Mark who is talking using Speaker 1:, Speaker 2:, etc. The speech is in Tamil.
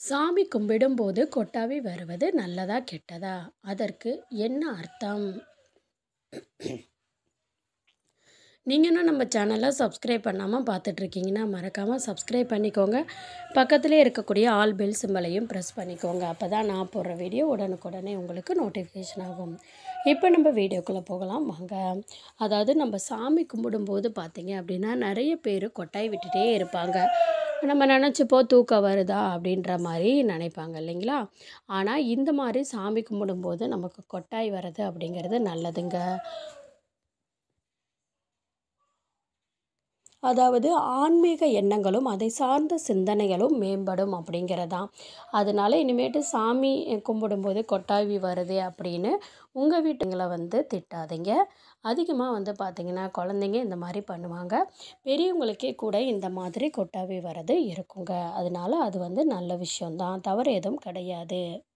Speaker 1: சாமி கும்பிடும்போது கொட்டாவி வருவது நல்லதா கெட்டதா அதற்கு என்ன அர்த்தம் நீங்கள் இன்னும் நம்ம சேனலை சப்ஸ்கிரைப் பண்ணாமல் பார்த்துட்ருக்கீங்கன்னா மறக்காமல் சப்ஸ்கிரைப் பண்ணிக்கோங்க பக்கத்துலேயே இருக்கக்கூடிய ஆல் பெல் சிம்பலையும் ப்ரெஸ் பண்ணிக்கோங்க அப்போ தான் நான் போடுற வீடியோ உடனுக்குடனே உங்களுக்கு நோட்டிஃபிகேஷன் ஆகும் இப்போ நம்ம வீடியோக்குள்ளே போகலாம் வாங்க அதாவது நம்ம சாமி கும்பிடும்போது பார்த்தீங்க அப்படின்னா நிறைய பேர் கொட்டாய் விட்டுட்டே இருப்பாங்க நம்ம நினச்சிப்போ தூக்கம் வருதா அப்படின்ற மாதிரி நினைப்பாங்க இல்லைங்களா ஆனால் இந்த மாதிரி சாமி கும்பிடும்போது நமக்கு கொட்டாய் வர்றது அப்படிங்கிறது நல்லதுங்க அதாவது ஆன்மீக எண்ணங்களும் அதை சார்ந்த சிந்தனைகளும் மேம்படும் அப்படிங்கிறதான் அதனால இனிமேட்டு சாமி கும்பிடும்போது கொட்டாவி வருது அப்படின்னு உங்கள் வீட்டுங்களை வந்து திட்டாதீங்க அதிகமாக வந்து பார்த்திங்கன்னா குழந்தைங்க இந்த மாதிரி பண்ணுவாங்க பெரியவங்களுக்கே கூட இந்த மாதிரி கொட்டாவி வர்றது இருக்குங்க அதனால அது வந்து நல்ல விஷயந்தான் தவறு எதுவும் கிடையாது